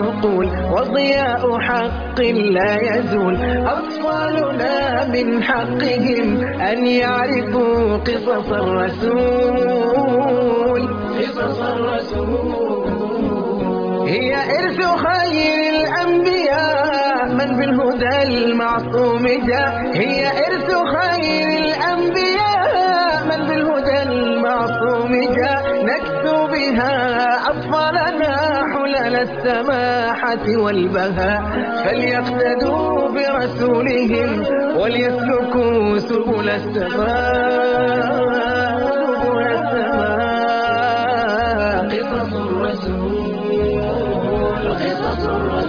العقول وضياء حق لا يزول أطفالنا من حقهم أن يعرفوا قصص الرسول قصص الرسول هي إرث خير الأنبياء من بالهدى المعصوم جاء هي إرث خير الأنبياء من بالهدى المعصوم جاء نكسو بها أطفالنا حلل السماحة والبهاء فليقتدوا برسولهم وليسلكوا سبل السماء سبل السماء قصص الرسول قصص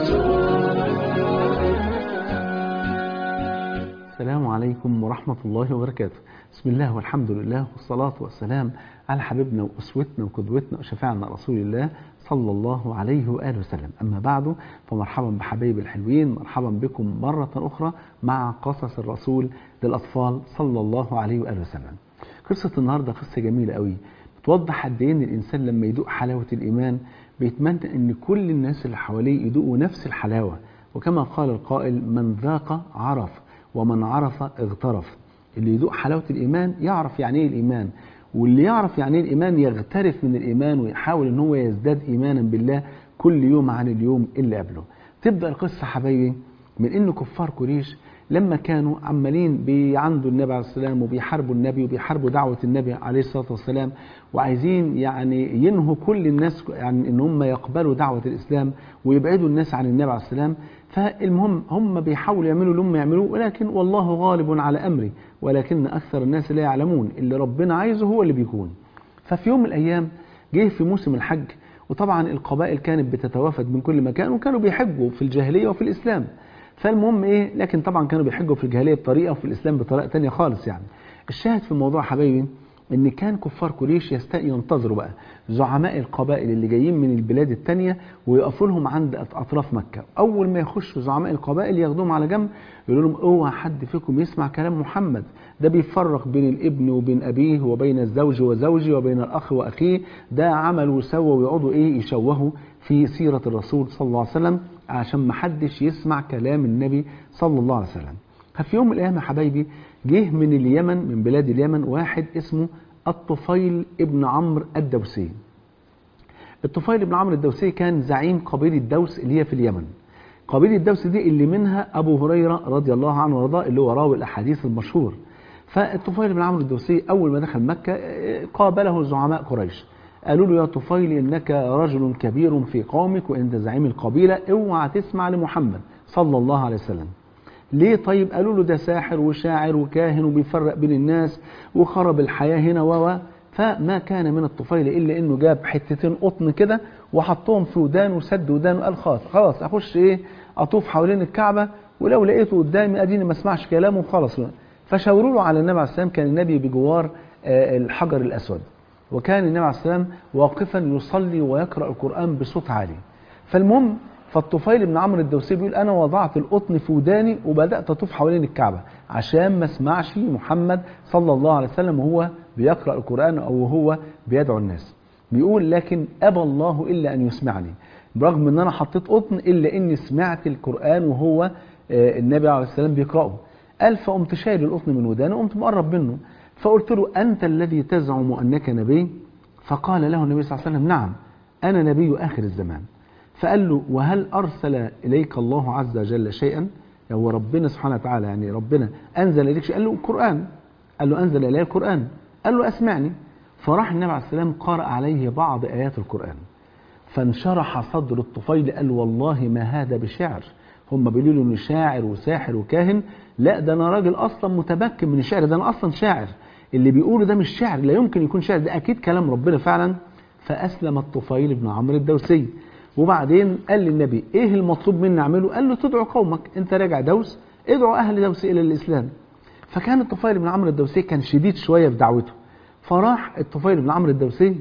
السلام عليكم ورحمة الله وبركاته بسم الله والحمد لله والصلاة والسلام على حبيبنا وأسوتنا وقدوتنا وشفاعنا رسول الله صلى الله عليه وآله وسلم أما بعد فمرحبا بحبايب الحلوين مرحبا بكم مرة أخرى مع قصص الرسول للأطفال صلى الله عليه وآله وسلم قصة النهاردة قصة جميلة قوي بتوضح قد ايه ان الانسان لما يدوق حلاوه الايمان بيتمنى ان كل الناس اللي حواليه يدوقوا نفس الحلاوه وكما قال القائل من ذاق عرف ومن عرف اغترف اللي يدوق حلاوه الايمان يعرف يعني ايه الايمان واللي يعرف يعني ايه الايمان يغترف من الايمان ويحاول ان هو يزداد ايمانا بالله كل يوم عن اليوم اللي قبله تبدا القصه حبايبي من ان كفار قريش لما كانوا عمالين بيعندوا النبي عليه السلام وبيحاربوا النبي وبيحاربوا دعوة النبي عليه الصلاة والسلام وعايزين يعني ينهوا كل الناس يعني ان هم يقبلوا دعوة الإسلام ويبعدوا الناس عن النبي عليه السلام فالمهم هم بيحاولوا يعملوا اللي هم يعملوه ولكن والله غالب على أمره ولكن أكثر الناس لا يعلمون اللي ربنا عايزه هو اللي بيكون ففي يوم من الأيام جه في موسم الحج وطبعا القبائل كانت بتتوافد من كل مكان وكانوا بيحجوا في الجاهلية وفي الإسلام فالمهم ايه لكن طبعا كانوا بيحجوا في الجاهليه بطريقه وفي الاسلام بطريقه تانية خالص يعني الشاهد في الموضوع حبايبي ان كان كفار قريش يست- ينتظروا بقى زعماء القبائل اللي جايين من البلاد التانية ويقفوا لهم عند اطراف مكه اول ما يخشوا زعماء القبائل ياخدوهم على جنب يقولوا لهم اوعى حد فيكم يسمع كلام محمد ده بيفرق بين الابن وبين ابيه وبين الزوج وزوجه وبين الاخ واخيه ده عمل وسوى ويقعدوا ايه يشوهوا في سيره الرسول صلى الله عليه وسلم عشان ما حدش يسمع كلام النبي صلى الله عليه وسلم ففي يوم من الايام يا حبايبي جه من اليمن من بلاد اليمن واحد اسمه الطفيل ابن عمرو الدوسي الطفيل ابن عمرو الدوسي كان زعيم قبيله دوس اللي هي في اليمن قبيله دوس دي اللي منها ابو هريره رضي الله عنه وارضاه اللي هو راوي الاحاديث المشهور فالطفيل بن عمرو الدوسي اول ما دخل مكه قابله زعماء قريش قالوا له يا طفيل انك رجل كبير في قومك وانت زعيم القبيله اوعى تسمع لمحمد صلى الله عليه وسلم ليه طيب قالوا له ده ساحر وشاعر وكاهن وبيفرق بين الناس وخرب الحياه هنا و فما كان من الطفيل الا انه جاب حتتين قطن كده وحطهم في ودانه وسد ودانه قال خلاص خلاص اخش ايه اطوف حوالين الكعبه ولو لقيته قدامي اديني ما اسمعش كلامه وخلاص فشاوروا له على النبي عليه السلام كان النبي بجوار آه، الحجر الاسود وكان النبي عليه السلام واقفا يصلي ويقرا القران بصوت عالي فالمهم فالطفيل بن عمرو الدوسي بيقول انا وضعت القطن في وداني وبدات اطوف حوالين الكعبه عشان ما اسمعش محمد صلى الله عليه وسلم وهو بيقرا القران او هو بيدعو الناس بيقول لكن ابى الله الا ان يسمعني برغم ان انا حطيت قطن الا اني سمعت القران وهو آه، النبي عليه السلام بيقراه قال فقمت شايل القطن من ودانه وقمت مقرب منه فقلت له انت الذي تزعم انك نبي فقال له النبي صلى الله عليه وسلم نعم انا نبي اخر الزمان فقال له وهل ارسل اليك الله عز وجل شيئا هو ربنا سبحانه وتعالى يعني ربنا انزل اليك شيء قال له القران قال له انزل الي القران قال له اسمعني فراح النبي عليه السلام قرأ عليه بعض ايات القران فانشرح صدر الطفيل قال والله ما هذا بشعر هم بيقولوا له انه شاعر وساحر وكاهن لا ده انا راجل اصلا متمكن من الشعر ده انا اصلا شاعر اللي بيقوله ده مش شعر لا يمكن يكون شعر ده اكيد كلام ربنا فعلا فاسلم الطفيل بن عمرو الدوسي وبعدين قال للنبي ايه المطلوب مني اعمله قال له تدعو قومك انت راجع دوس ادعو اهل دوس الى الاسلام فكان الطفيل بن عمرو الدوسي كان شديد شويه في دعوته فراح الطفيل بن عمرو الدوسي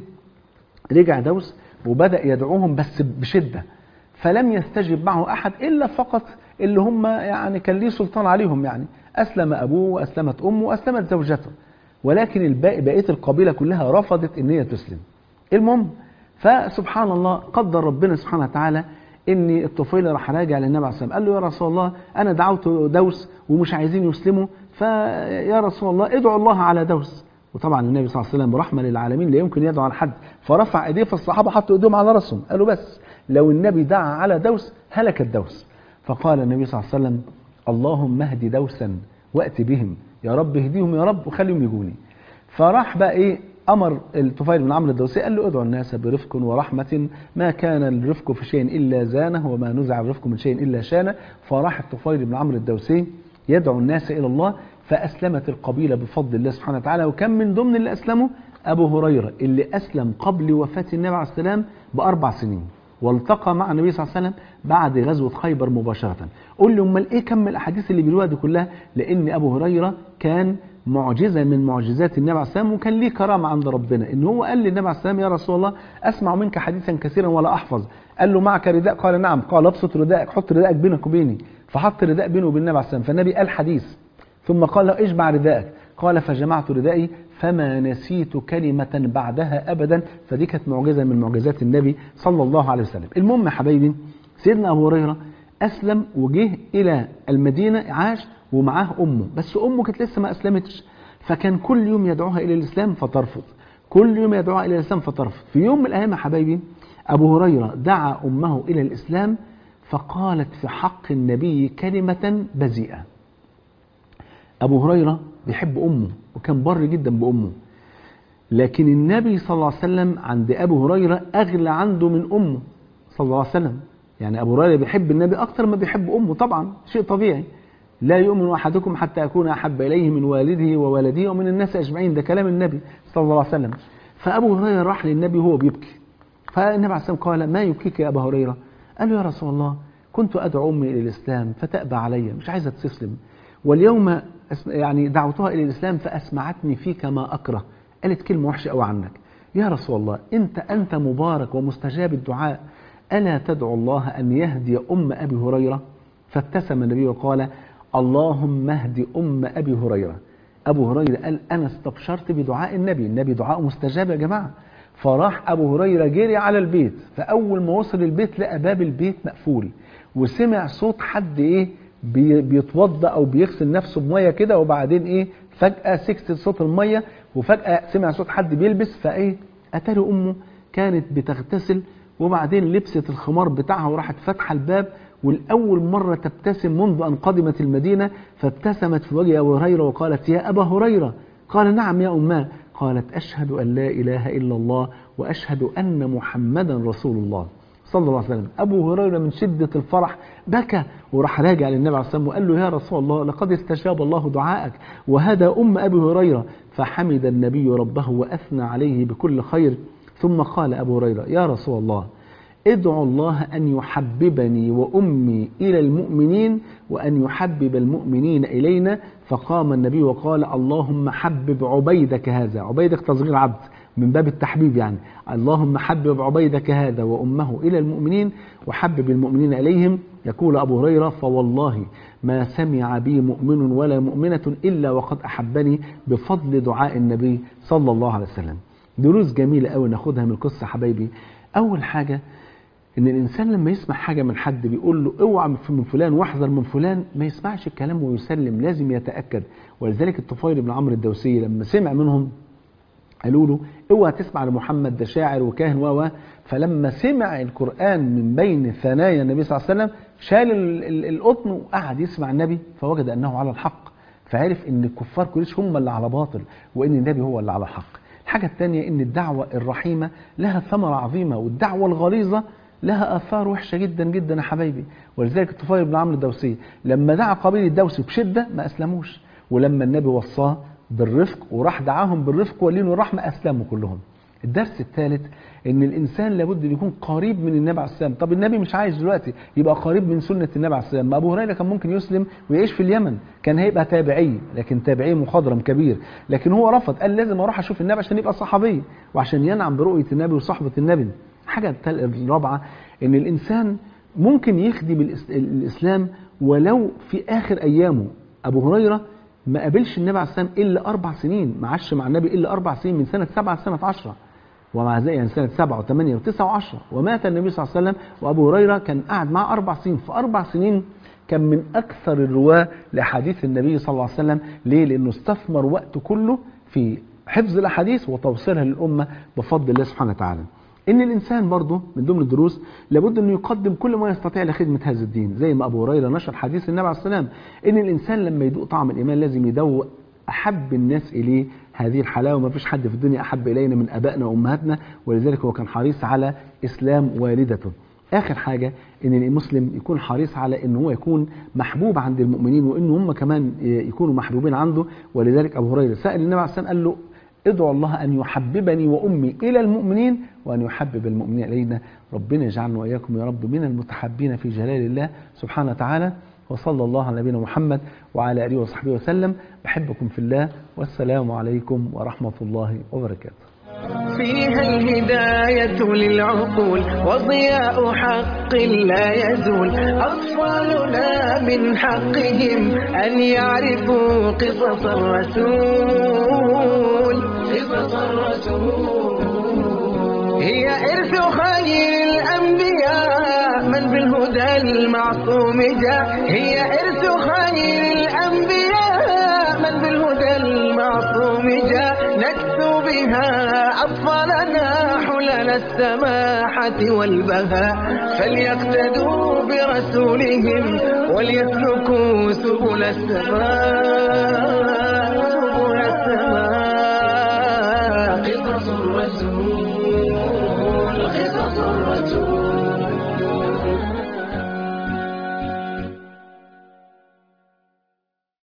رجع دوس وبدأ يدعوهم بس بشدة فلم يستجب معه أحد إلا فقط اللي هم يعني كان ليه سلطان عليهم يعني أسلم أبوه وأسلمت أمه وأسلمت زوجته ولكن الباقي بقية القبيلة كلها رفضت إن هي تسلم المهم فسبحان الله قدر ربنا سبحانه وتعالى ان الطفيل راح راجع للنبي عليه الصلاه والسلام قال له يا رسول الله انا دعوت دوس ومش عايزين يسلموا فيا رسول الله ادعو الله على دوس وطبعا النبي صلى الله عليه وسلم رحمه للعالمين لا يمكن يدعو على حد فرفع ايديه فالصحابه حطوا ايديهم على راسهم قالوا بس لو النبي دعا على دوس هلك الدوس فقال النبي صلى الله عليه وسلم اللهم اهد دوسا وات بهم يا رب اهديهم يا رب وخليهم يجوني فراح بقى ايه امر الطفيل بن عمرو الدوسي قال له ادعو الناس برفق ورحمه ما كان الرفق في شيء الا زانه وما نزع الرفق من شيء الا شانه فراح الطفيل بن عمرو الدوسي يدعو الناس الى الله فاسلمت القبيله بفضل الله سبحانه وتعالى وكان من ضمن اللي اسلموا ابو هريره اللي اسلم قبل وفاه النبي عليه السلام باربع سنين والتقى مع النبي صلى الله عليه وسلم بعد غزوه خيبر مباشره قول لي امال ايه كم الاحاديث اللي بيقولوها دي كلها لان ابو هريره كان معجزه من معجزات النبي عليه السلام وكان ليه كرامه عند ربنا ان هو قال للنبي عليه السلام يا رسول الله اسمع منك حديثا كثيرا ولا احفظ قال له معك رداء قال نعم قال ابسط رداءك حط رداءك بينك وبيني فحط رداء بينه وبين النبي عليه السلام فالنبي قال حديث ثم قال له اجمع رداءك قال فجمعت ردائي فما نسيت كلمة بعدها أبدا فدي كانت معجزة من معجزات النبي صلى الله عليه وسلم المهم يا حبايبي سيدنا أبو هريرة أسلم وجه إلى المدينة عاش ومعاه أمه بس أمه كانت لسه ما أسلمتش فكان كل يوم يدعوها إلى الإسلام فترفض كل يوم يدعوها إلى الإسلام فترفض في يوم من الأيام يا حبايبي أبو هريرة دعا أمه إلى الإسلام فقالت في حق النبي كلمة بذيئة أبو هريرة بيحب أمه وكان بر جدا بأمه لكن النبي صلى الله عليه وسلم عند أبو هريرة أغلى عنده من أمه صلى الله عليه وسلم يعني أبو هريرة بيحب النبي أكثر ما بيحب أمه طبعا شيء طبيعي لا يؤمن أحدكم حتى أكون أحب إليه من والده وولده ومن الناس أجمعين ده كلام النبي صلى الله عليه وسلم فأبو هريرة راح للنبي وهو بيبكي فالنبي عليه الصلاة والسلام قال ما يبكيك يا أبا هريرة قال له يا رسول الله كنت أدعو أمي إلى الإسلام فتأبى علي مش عايزة تسلم واليوم يعني دعوتها إلى الإسلام فأسمعتني فيك ما أكره قالت كلمة وحشة أوي عنك يا رسول الله أنت أنت مبارك ومستجاب الدعاء ألا تدعو الله أن يهدي أم أبي هريرة فابتسم النبي وقال اللهم اهد أم أبي هريرة أبو هريرة قال أنا استبشرت بدعاء النبي النبي دعاء مستجاب يا جماعة فراح أبو هريرة جري على البيت فأول ما وصل البيت لقى باب البيت مقفول وسمع صوت حد إيه بيتوضا او بيغسل نفسه بميه كده وبعدين ايه فجاه سكت صوت الميه وفجاه سمع صوت حد بيلبس فايه اتاري امه كانت بتغتسل وبعدين لبست الخمار بتاعها وراحت فاتحه الباب والاول مره تبتسم منذ ان قدمت المدينه فابتسمت في وجه ابو هريره وقالت يا ابا هريره قال نعم يا اماه قالت اشهد ان لا اله الا الله واشهد ان محمدا رسول الله صلى الله عليه وسلم أبو هريرة من شدة الفرح بكى وراح راجع للنبي عليه الصلاة والسلام وقال له يا رسول الله لقد استجاب الله دعاءك وهدى أم أبي هريرة فحمد النبي ربه وأثنى عليه بكل خير ثم قال أبو هريرة يا رسول الله ادعو الله أن يحببني وأمي إلى المؤمنين وأن يحبب المؤمنين إلينا فقام النبي وقال اللهم حبب عبيدك هذا عبيدك تصغير عبد من باب التحبيب يعني اللهم حبب عبيدك هذا وأمه إلى المؤمنين وحبب المؤمنين إليهم يقول أبو هريرة فوالله ما سمع بي مؤمن ولا مؤمنة إلا وقد أحبني بفضل دعاء النبي صلى الله عليه وسلم دروس جميلة أوي ناخدها من القصة حبايبي أول حاجة ان الانسان لما يسمع حاجه من حد بيقول له اوعى من فلان واحذر من فلان ما يسمعش الكلام ويسلم لازم يتاكد ولذلك الطفيل بن عمرو الدوسي لما سمع منهم قالوا له اوعى تسمع لمحمد ده شاعر وكاهن و فلما سمع القران من بين ثنايا النبي صلى الله عليه وسلم شال القطن وقعد يسمع النبي فوجد انه على الحق فعرف ان الكفار قريش هم اللي على باطل وان النبي هو اللي على الحق الحاجه الثانيه ان الدعوه الرحيمه لها ثمره عظيمه والدعوه الغليظه لها آثار وحشة جدا جدا يا حبايبي ولذلك الطفيل بن عمرو الدوسي لما دعا قبيل الدوس بشدة ما أسلموش ولما النبي وصاه بالرفق وراح دعاهم بالرفق واللين والرحمة أسلموا كلهم الدرس الثالث ان الانسان لابد ان يكون قريب من النبي عليه السلام طب النبي مش عايز دلوقتي يبقى قريب من سنه النبي عليه السلام ما ابو هريره كان ممكن يسلم ويعيش في اليمن كان هيبقى تابعي لكن تابعي مخضرم كبير لكن هو رفض قال لازم اروح اشوف النبي عشان يبقى صحابي وعشان ينعم برؤيه النبي وصحبه النبي الحاجه الرابعه ان الانسان ممكن يخدم الاسلام ولو في اخر ايامه ابو هريره ما قابلش النبي عليه السلام الا اربع سنين ما عاش مع النبي الا اربع سنين من سنه سبعه لسنه عشره ومع ذلك يعني سنة سبعة وثمانية وتسعة وعشرة ومات النبي صلى الله عليه وسلم وأبو هريرة كان قاعد معه أربع سنين في أربع سنين كان من أكثر الرواة لحديث النبي صلى الله عليه وسلم ليه؟ لأنه استثمر وقته كله في حفظ الأحاديث وتوصيلها للأمة بفضل الله سبحانه وتعالى ان الانسان برضه من ضمن الدروس لابد انه يقدم كل ما يستطيع لخدمه هذا الدين زي ما ابو هريره نشر حديث النبي عليه السلام ان الانسان لما يذوق طعم الايمان لازم يدوق احب الناس اليه هذه الحلاوه ما فيش حد في الدنيا احب الينا من ابائنا وامهاتنا ولذلك هو كان حريص على اسلام والدته اخر حاجه ان المسلم يكون حريص على ان هو يكون محبوب عند المؤمنين وان هم كمان يكونوا محبوبين عنده ولذلك ابو هريره سال النبي عليه السلام قال له ادعو الله أن يحببني وأمي إلى المؤمنين وأن يحبب المؤمنين إلينا ربنا يجعلنا وإياكم يا رب من المتحبين في جلال الله سبحانه وتعالى وصلى الله على نبينا محمد وعلى آله وصحبه وسلم بحبكم في الله والسلام عليكم ورحمة الله وبركاته فيها الهداية للعقول وضياء حق لا يزول أطفالنا من حقهم أن يعرفوا قصص الرسول قصص الرسول هي إرث خير الأنبياء من بالهدى المعصوم جاء هي إرث خير الأنبياء من بالهدى المعصوم جاء نكسو بها أطفالنا حلل السماحة والبهاء فليقتدوا برسولهم وليسلكوا سبل السماء سبل السماء قصص الرسول قصص الرسول